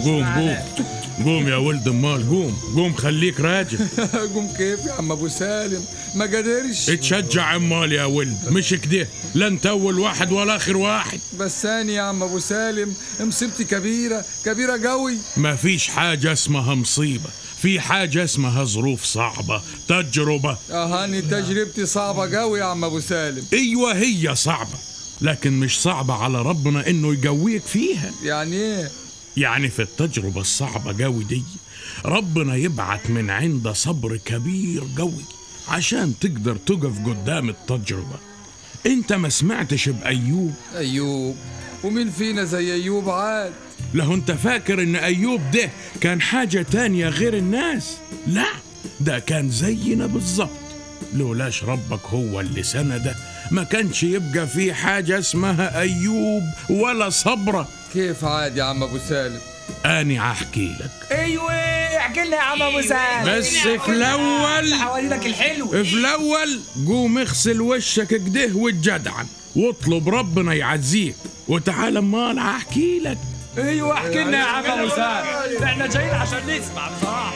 قوم قوم قوم يا ولد امال قوم قوم خليك راجل قوم كيف يا عم ابو سالم ما قدرش اتشجع امال يا ولد مش كده لا انت اول واحد ولا اخر واحد بس ثاني يا عم ابو سالم مصيبتي كبيره كبيره قوي ما فيش حاجة اسمها مصيبة في حاجة اسمها ظروف صعبة تجربة اهاني تجربتي صعبه قوي يا عم ابو سالم ايوه هي صعبة لكن مش صعبة على ربنا انه يقويك فيها يعني ايه يعني في التجربة الصعبة قوي دي ربنا يبعت من عنده صبر كبير قوي عشان تقدر تقف قدام التجربة انت ما سمعتش بأيوب ايوب ومين فينا زي ايوب عاد له انت فاكر ان ايوب ده كان حاجة تانية غير الناس لا ده كان زينا بالظبط لولاش ربك هو اللي سنده ما كانش يبقى في حاجة اسمها ايوب ولا صبرة كيف عاد يا عم ابو سالم اني هحكي لك ايوه احكي لنا يا عم ابو سالم بس في الاول حوالينك الحلو في الاول قوم اغسل وشك كده واتجدعن واطلب ربنا يعزيك وتعال امال هحكي لك ايوه احكي لنا يا عم ابو سالم احنا جايين عشان نسمع بصراحه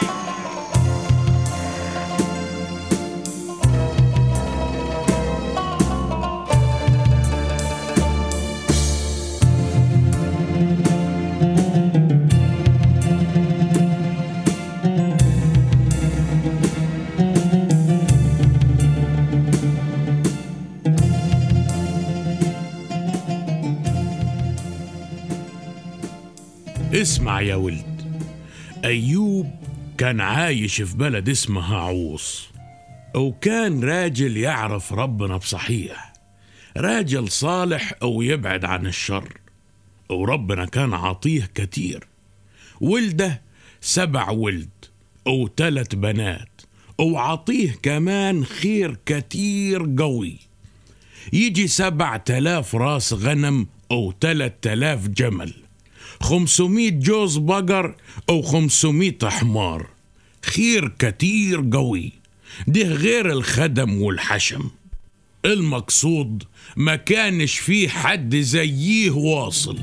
اسمع يا ولد أيوب كان عايش في بلد اسمها عوص وكان راجل يعرف ربنا بصحيح راجل صالح أو يبعد عن الشر وربنا كان عطيه كتير ولده سبع ولد أو تلت بنات وعطيه كمان خير كتير قوي يجي سبع تلاف راس غنم أو تلت تلاف جمل خمسمائة جوز بقر أو خمسمائة حمار خير كتير قوي ده غير الخدم والحشم المقصود ما كانش فيه حد زيه واصل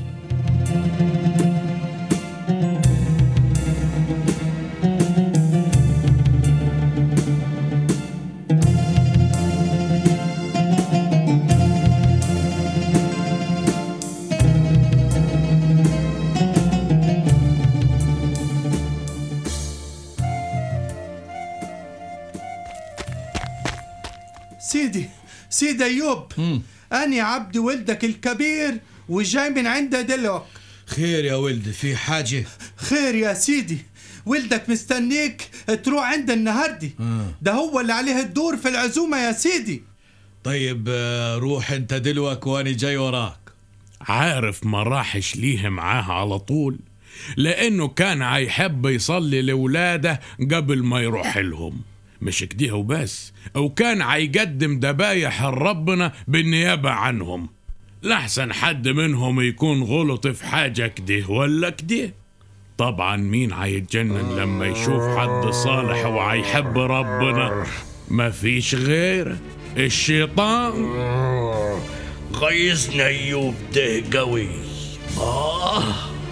سيدي سيدي أيوب أنا عبد ولدك الكبير وجاي من عند دلوك خير يا ولدي في حاجة خير يا سيدي ولدك مستنيك تروح عند النهاردة ده هو اللي عليه الدور في العزومة يا سيدي طيب آه، روح انت دلوك وانا جاي وراك عارف ما راحش ليه معاه على طول لأنه كان هيحب يصلي لولاده قبل ما يروح لهم مش كده وبس وكان هيقدم ذبايح لربنا بالنيابة عنهم لحسن حد منهم يكون غلط في حاجة كده ولا كده طبعا مين هيتجنن لما يشوف حد صالح وهيحب ربنا مفيش غيره الشيطان غيظنا ايوب ده قوي اه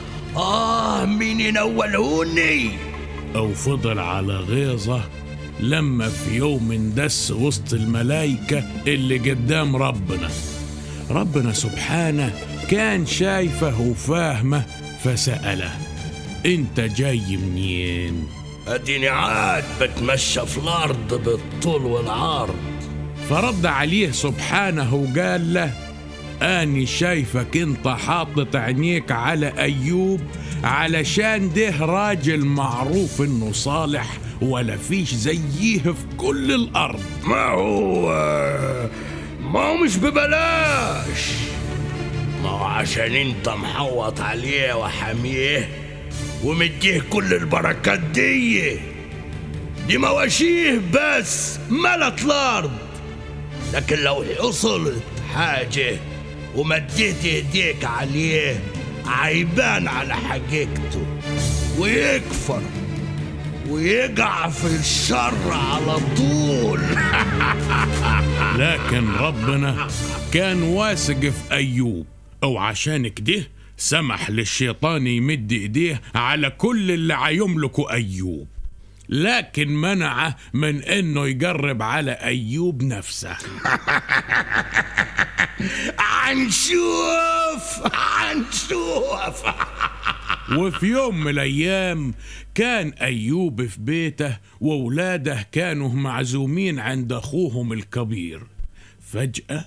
اه مين ينولهوني أو فضل على غيظة لما في يوم اندس وسط الملايكة اللي قدام ربنا ربنا سبحانه كان شايفه وفاهمه فسأله انت جاي منين اديني عاد بتمشى في الارض بالطول والعرض فرد عليه سبحانه وقال له أني شايفك انت حاطط عينيك على أيوب علشان ده راجل معروف انه صالح ولا فيش زيه في كل الأرض ما هو ما هو مش ببلاش ما هو عشان انت محوط عليه وحاميه ومديه كل البركات دي دي مواشيه بس ملت الارض لكن لو حصلت حاجة ومديت ايديك عليه عيبان على حقيقته ويكفر ويقع في الشر على طول لكن ربنا كان واثق في أيوب أو عشان كده سمح للشيطان يمد ايديه على كل اللي عيملكه ايوب لكن منعه من انه يقرب على ايوب نفسه عنشوف عنشوف وفي يوم من الايام كان ايوب في بيته واولاده كانوا معزومين عند اخوهم الكبير فجاه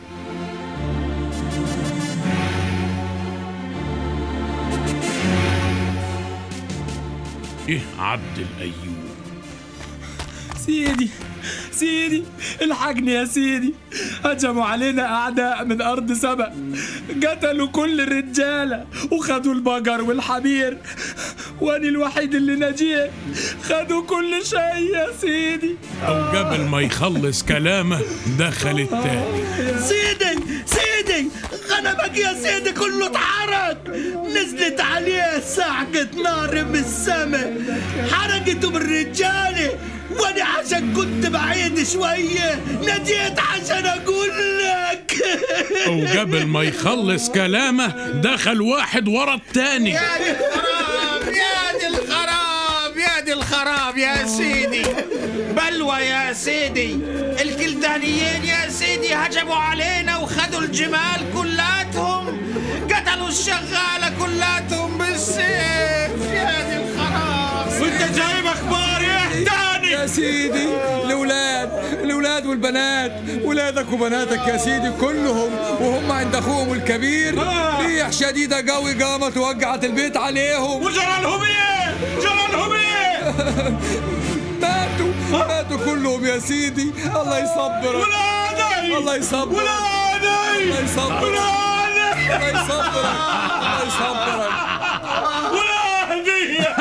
ايه عبد الايوب سيدي سيدي الحقني يا سيدي هجموا علينا أعداء من أرض سبأ قتلوا كل الرجالة وخدوا البقر والحمير وأنا الوحيد اللي نجيه خدوا كل شيء يا سيدي او قبل ما يخلص كلامه دخل التاني سيدي سيدي غنمك يا سيدي كله اتحرق نزلت عليه صعقة نار من السماء حرقته بالرجالة وانا عشان كنت بعيد شوية نجيت عشان اقول لك وقبل ما يخلص كلامه دخل واحد ورا التاني يا دي الخراب يا دي الخراب يا دي الخراب يا سيدي بلوى يا سيدي الكلدانيين يا سيدي هجموا علينا وخدوا الجمال كلاتهم قتلوا الشغالة كلاتهم بالسيف يا دي الخراب وانت جايب اخبار ايه تاني يا سيدي الاولاد الاولاد والبنات ولادك وبناتك يا سيدي كلهم وهم عند اخوهم الكبير ريح شديده قوي قامت ووقعت البيت عليهم وجرى لهم ايه جرى لهم ايه ماتوا ماتوا كلهم يا سيدي الله يصبرك ولادي الله يصبرك ولادي الله يصبرك ولادي الله يصبرك الله يصبرك ولادي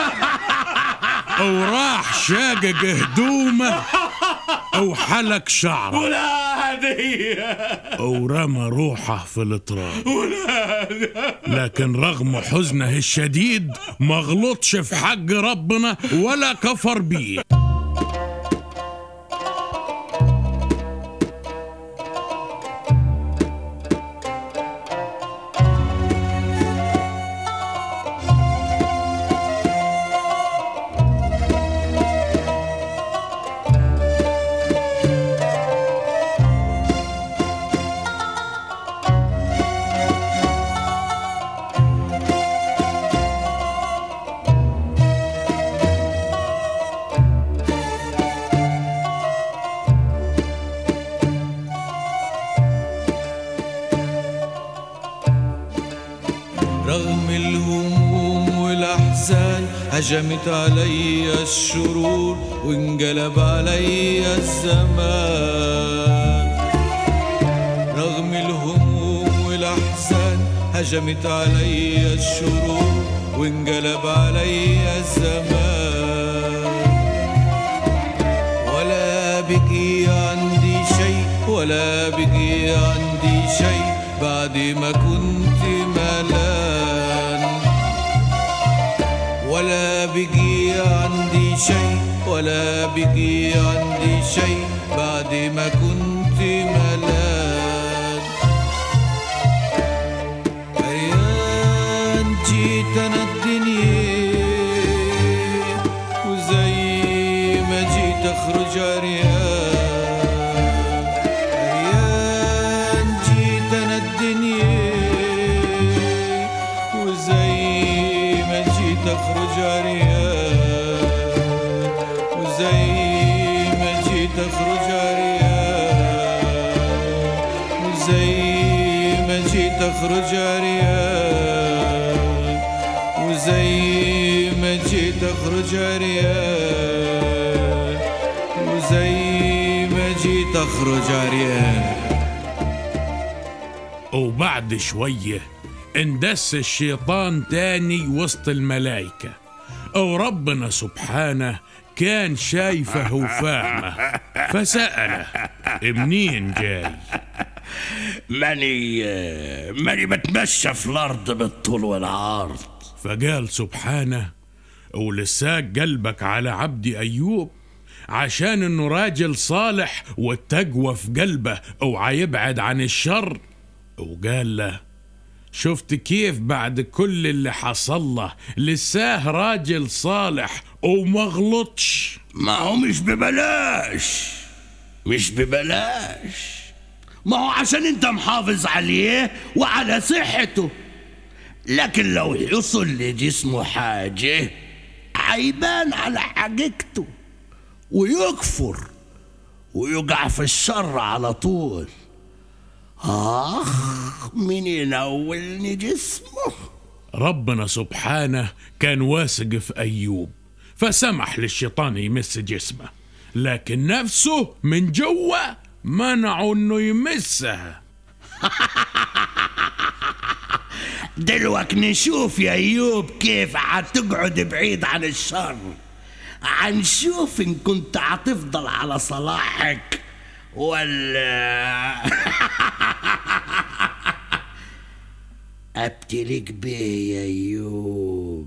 وراح شاقق هدومه او حلق شعره ولادي ورمى روحه في التراب لكن رغم حزنه الشديد ما غلطش في حق ربنا ولا كفر بيه رغم الهموم والأحزان هجمت علي الشرور وانقلب علي الزمان رغم الهموم والأحزان هجمت علي الشرور وانقلب علي الزمان ولا بقي عندي شيء ولا بقي عندي شيء بعد ما كنت ملان ولا بقي عندي شيء ولا بقي عندي شيء بعد ما كنت ملان عريان جيت انا الدنيا وزي ما جيت اخرج عريان عريان جيت انا الدنيا وزي ما جيت اخرج عريان وزي ما جيت اخرج عريان وزي ما جيت اخرج عريان وزي ما جيت اخرج عريان وزي ما جيت اخرج عريان وبعد شوية اندس الشيطان تاني وسط الملائكة وربنا سبحانه كان شايفه وفاهمه فسأله منين جاي ماني ماني بتمشى في الارض بالطول والعرض فقال سبحانه ولساك قلبك على عبدي أيوب عشان انه راجل صالح والتقوى في قلبه وعيبعد عن الشر وقال له شفت كيف بعد كل اللي حصل له لساه راجل صالح وما غلطش ما هو مش ببلاش مش ببلاش ما هو عشان انت محافظ عليه وعلى صحته لكن لو يوصل لجسمه حاجة عيبان على حقيقته ويكفر ويقع في الشر على طول آخ مين ينولني جسمه ربنا سبحانه كان واثق في أيوب فسمح للشيطان يمس جسمه لكن نفسه من جوا منعه انه يمسها دلوك نشوف يا ايوب كيف هتقعد بعيد عن الشر هنشوف ان كنت هتفضل على صلاحك ولا ابتليك بيه يا ايوب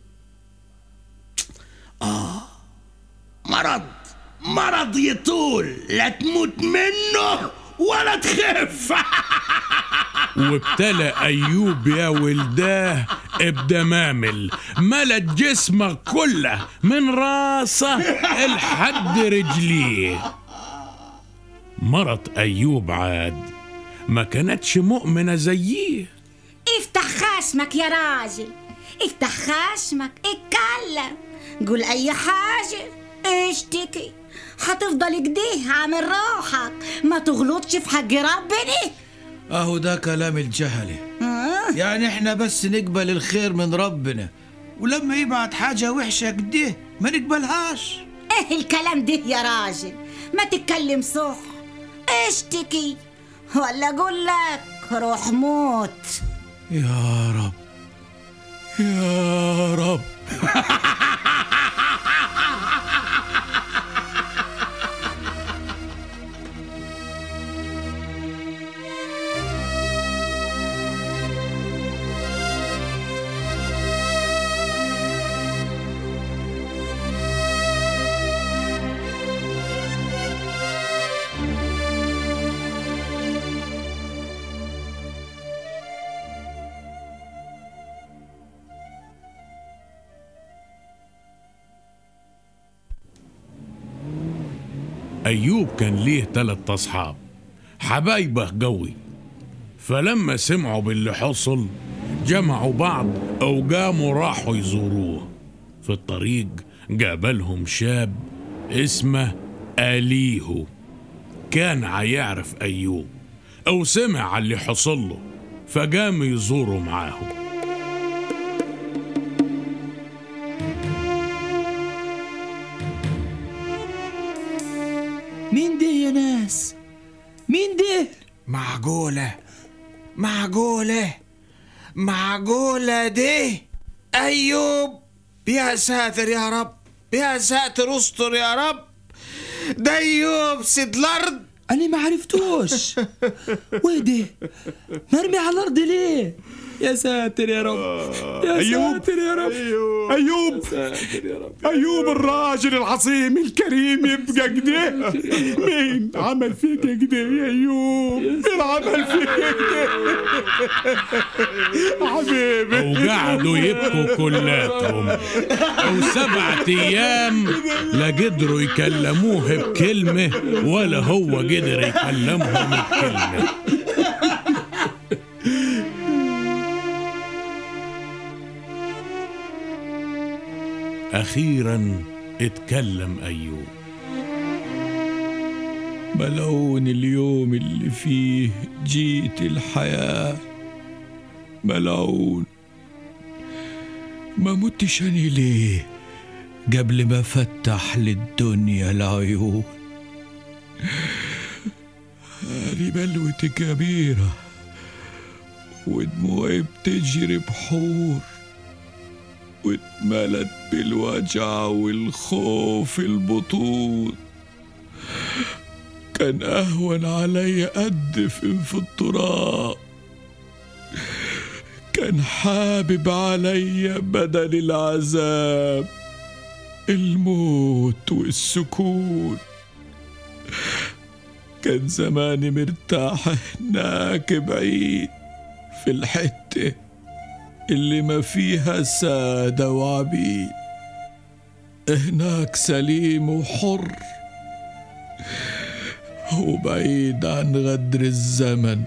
اه مرض مرض يطول لا تموت منه ولا تخف وابتلى أيوب يا ولداه بدمامل ملت جسمه كله من راسه لحد رجليه مرت أيوب عاد ما كانتش مؤمنة زيه افتح خشمك يا راجل افتح خشمك اتكلم قول اي حاجة اشتكي هتفضل كده عامل روحك ما تغلطش في حق ربنا اهو ده كلام الجهله آه؟ يعني احنا بس نقبل الخير من ربنا ولما يبعت حاجه وحشه كده ما نقبلهاش ايه الكلام ده يا راجل ما تتكلم صح اشتكي ولا اقول لك روح موت يا رب يا رب أيوب كان ليه تلات أصحاب حبايبه قوي فلما سمعوا باللي حصل جمعوا بعض أو قاموا راحوا يزوروه في الطريق قابلهم شاب اسمه أليهو كان عيعرف أيوب أو سمع على اللي حصل له فقام يزوره معاهم مين ده يا ناس مين ده معقولة معقولة معقولة دي أيوب يا ساتر يا رب يا ساتر استر يا رب ده أيوب سيد الأرض انا ما عرفتوش وين ده مرمي على الارض ليه يا ساتر يا رب يا أيوب. ساتر يا رب أيوب ساتر يا رب أيوب الراجل العظيم الكريم يبقى كده مين عمل فيك كده يا أيوب مين عمل فيك كده حبيبي وقعدوا يبكوا كلاتهم وسبعة أيام لا قدروا يكلموه بكلمة ولا هو قدر يكلمهم بكلمة أخيرا اتكلم أيوب ملعون اليوم اللي فيه جيت الحياة ملعون ما متش أنا ليه قبل ما فتح للدنيا العيون هذه بلوتي كبيرة ودموعي بتجري بحور واتملت بالوجع والخوف البطون كان أهون علي أدفن في التراب كان حابب علي بدل العذاب الموت والسكون كان زماني مرتاح هناك بعيد في الحتة حتة اللي ما فيها سادة وعبيد هناك سليم وحر وبعيد عن غدر الزمن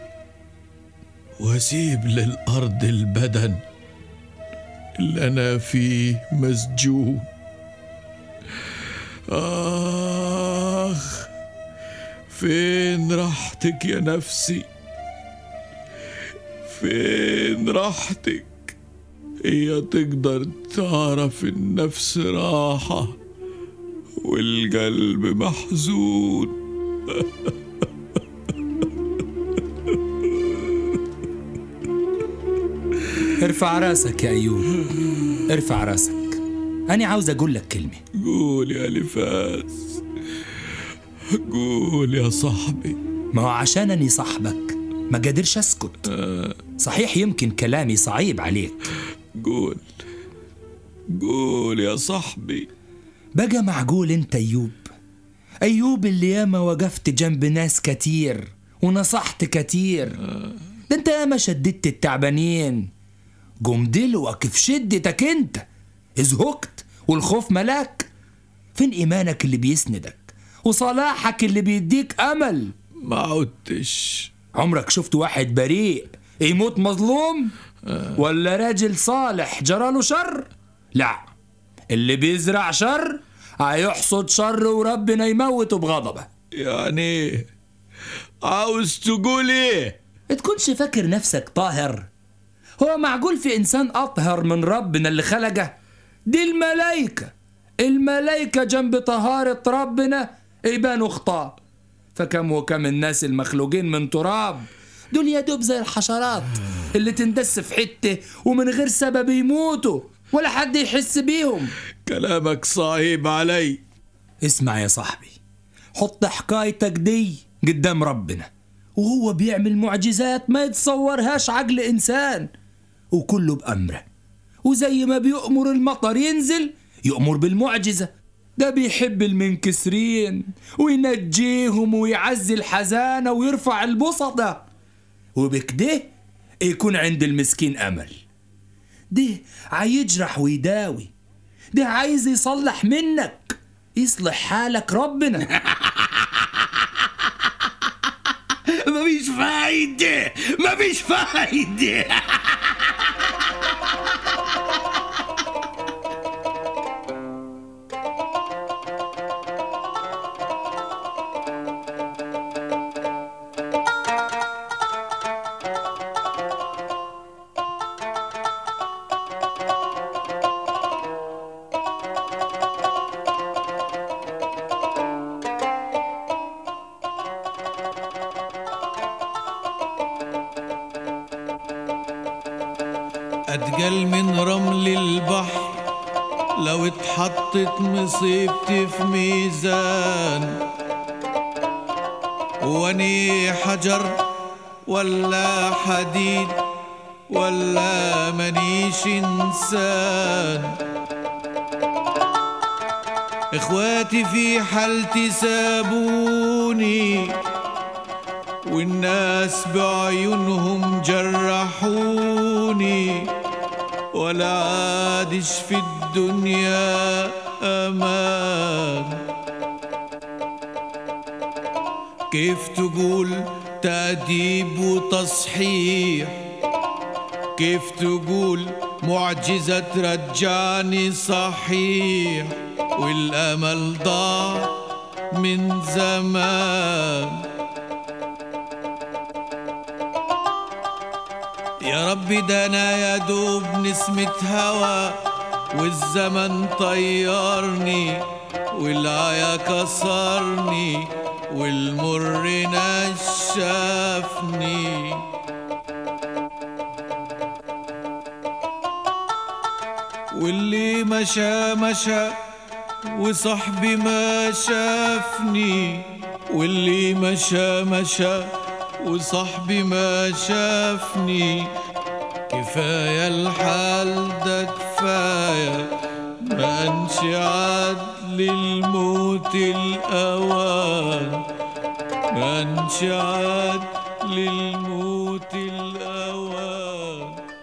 واسيب للأرض البدن اللي أنا فيه مسجون آخ فين راحتك يا نفسي فين راحتك هي تقدر تعرف النفس راحة والقلب محزون ارفع راسك يا أيوب ارفع راسك أنا عاوز أقول لك كلمة قول يا لفاس قول يا صاحبي ما هو عشان أني صاحبك ما قادرش أسكت صحيح يمكن كلامي صعيب عليك قول قول يا صاحبي بقى معقول انت ايوب ايوب اللي ياما وقفت جنب ناس كتير ونصحت كتير ده انت ياما شددت التعبانين قوم دلوك في شدتك انت ازهقت والخوف ملاك فين ايمانك اللي بيسندك وصلاحك اللي بيديك امل ما عدتش عمرك شفت واحد بريء يموت مظلوم ولا راجل صالح جراله شر لا اللي بيزرع شر هيحصد شر وربنا يموته بغضبه يعني عاوز تقول ايه تكونش فاكر نفسك طاهر هو معقول في انسان اطهر من ربنا اللي خلقه دي الملايكه الملايكه جنب طهاره ربنا يبانوا خطاه فكم وكم الناس المخلوقين من تراب دول يا دوب زي الحشرات اللي تندس في حته ومن غير سبب يموتوا ولا حد يحس بيهم كلامك صعيب علي اسمع يا صاحبي حط حكايتك دي قدام ربنا وهو بيعمل معجزات ما يتصورهاش عقل إنسان وكله بأمره وزي ما بيأمر المطر ينزل يأمر بالمعجزة ده بيحب المنكسرين وينجيهم ويعزي الحزانة ويرفع البسطة وبكده يكون عند المسكين أمل ده عايجرح ويداوي ده عايز يصلح منك يصلح حالك ربنا مفيش فايدة مفيش فايدة أتقل من رمل البحر لو اتحطت مصيبتي في ميزان واني حجر ولا حديد ولا منيش انسان اخواتي في حالتي سابوني والناس بعيونهم جرحوني ولا عادش في الدنيا امان كيف تقول تأديب وتصحيح كيف تقول معجزة ترجعني صحيح والأمل ضاع من زمان يا ربي ده انا يا دوب نسمة هوا والزمن طيرني والعيا كسرني والمر نشفني واللي مشى مشى وصاحبي ما شافني واللي مشى مشى وصاحبي ما شافني كفاية الحال ده كفاية ما انشعاد للموت الأوان ما انشعاد للموت الأوان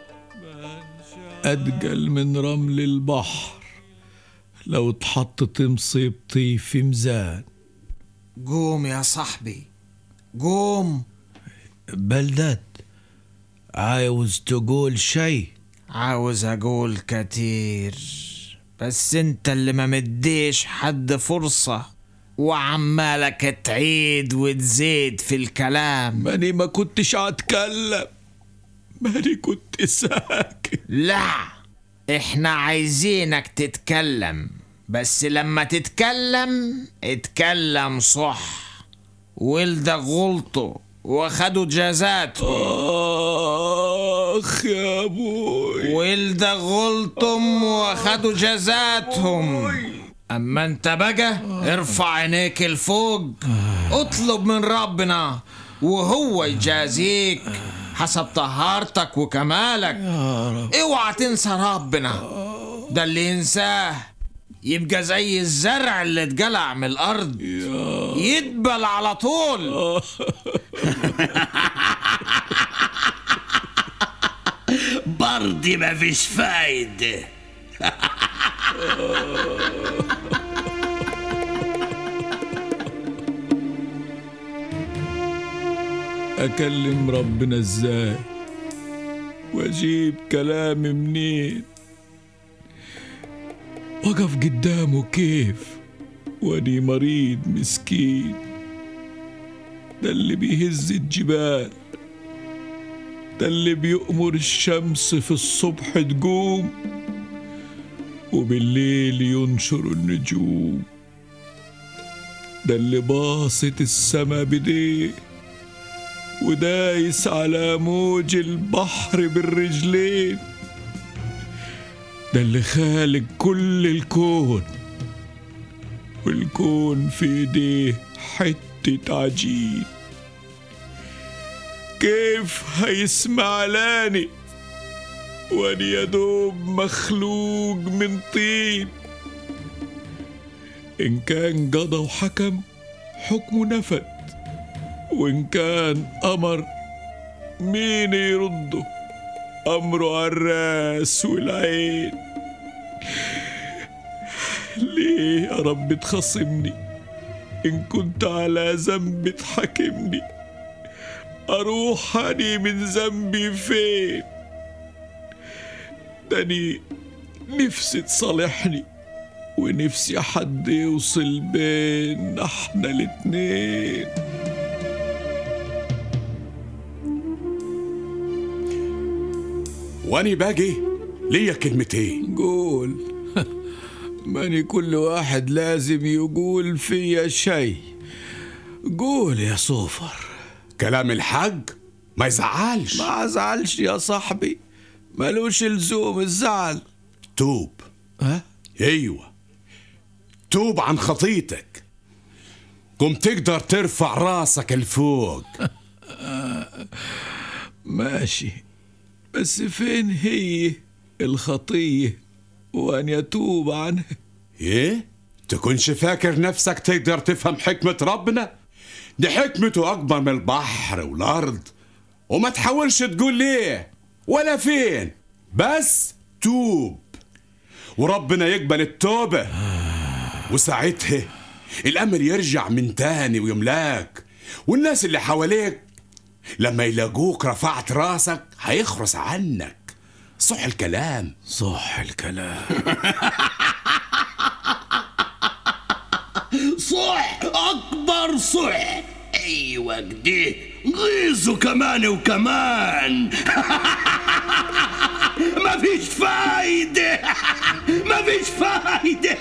أتقل من رمل البحر لو اتحطت مصيبتي في ميزان قوم يا صاحبي قوم بلدات عاوز تقول شيء عاوز اقول كتير بس انت اللي ما مديش حد فرصة وعمالك تعيد وتزيد في الكلام ماني ما كنتش اتكلم ماني كنت ساكت لا احنا عايزينك تتكلم بس لما تتكلم اتكلم صح ولدك غلطوا واخدوا جازاتهم اخ يا ابوي ولدك غلطهم واخدوا جازاتهم اما انت بقى ارفع عينيك لفوق اطلب من ربنا وهو يجازيك حسب طهارتك وكمالك اوعى تنسى ربنا ده اللي ينساه يبقى زي الزرع اللي اتجلع من الارض يدبل على طول برضي ما فيش فايدة اكلم ربنا ازاي واجيب كلامي منين وقف قدامه كيف واني مريض مسكين ده اللي بيهز الجبال ده اللي بيأمر الشمس في الصبح تقوم وبالليل ينشر النجوم ده اللي باسط السما بديه ودايس على موج البحر بالرجلين ده اللي خالق كل الكون والكون في ايديه حتة عجين كيف هيسمع لاني وانا يا دوب مخلوق من طين ان كان قضى وحكم حكمه نفد وإن كان أمر مين يرده أمره على الراس والعين ليه يا رب تخصمني إن كنت على ذنب تحاكمني أروح أني من ذنبي فين داني نفسي تصالحني ونفسي حد يوصل بينا احنا الاتنين واني باجي ليا كلمتين قول ماني كل واحد لازم يقول فيا شيء قول يا صوفر كلام الحاج ما يزعلش ما ازعلش يا صاحبي ملوش لزوم الزعل توب ها ايوه توب عن خطيتك قم تقدر ترفع راسك لفوق ماشي بس فين هي الخطية وأن يتوب عنها ايه تكونش فاكر نفسك تقدر تفهم حكمة ربنا دي حكمته أكبر من البحر والأرض وما تحاولش تقول ليه ولا فين بس توب وربنا يقبل التوبة وساعتها الأمر يرجع من تاني ويملاك والناس اللي حواليك لما يلاقوك رفعت راسك هيخرس عنك صح الكلام صح الكلام صح أكبر صح أيوة كده غيظوا كمان وكمان مفيش فايدة مفيش فايدة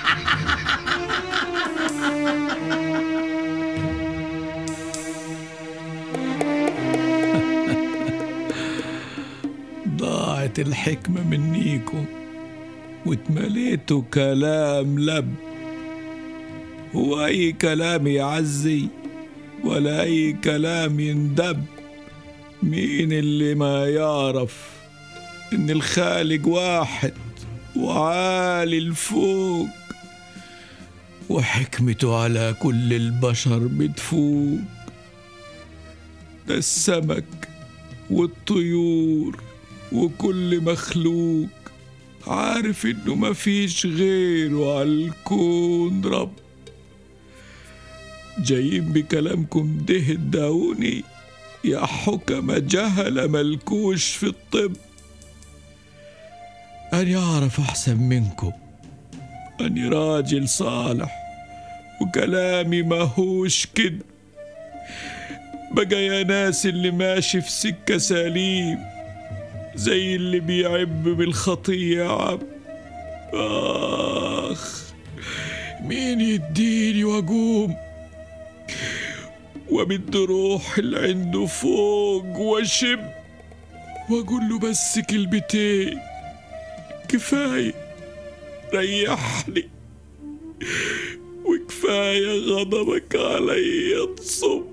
ضاعت الحكمة منيكم واتمليتوا كلام لب هو أي كلام يعزي ولا أي كلام يندب مين اللي ما يعرف إن الخالق واحد وعالي الفوق وحكمته على كل البشر بتفوق ده السمك والطيور وكل مخلوق عارف انه مفيش غيره على الكون رب جايين بكلامكم ده تداوني يا حكم جهل ملكوش في الطب أنا أعرف أحسن منكم أني راجل صالح وكلامي ماهوش كده بقى يا ناس اللي ماشي في سكة سليم زي اللي بيعب بالخطية عب آخ مين يديني وأقوم وبدي روح اللي عنده فوق واشب واقول له بس كلمتين كفايه ريحني وكفايه غضبك علي تصب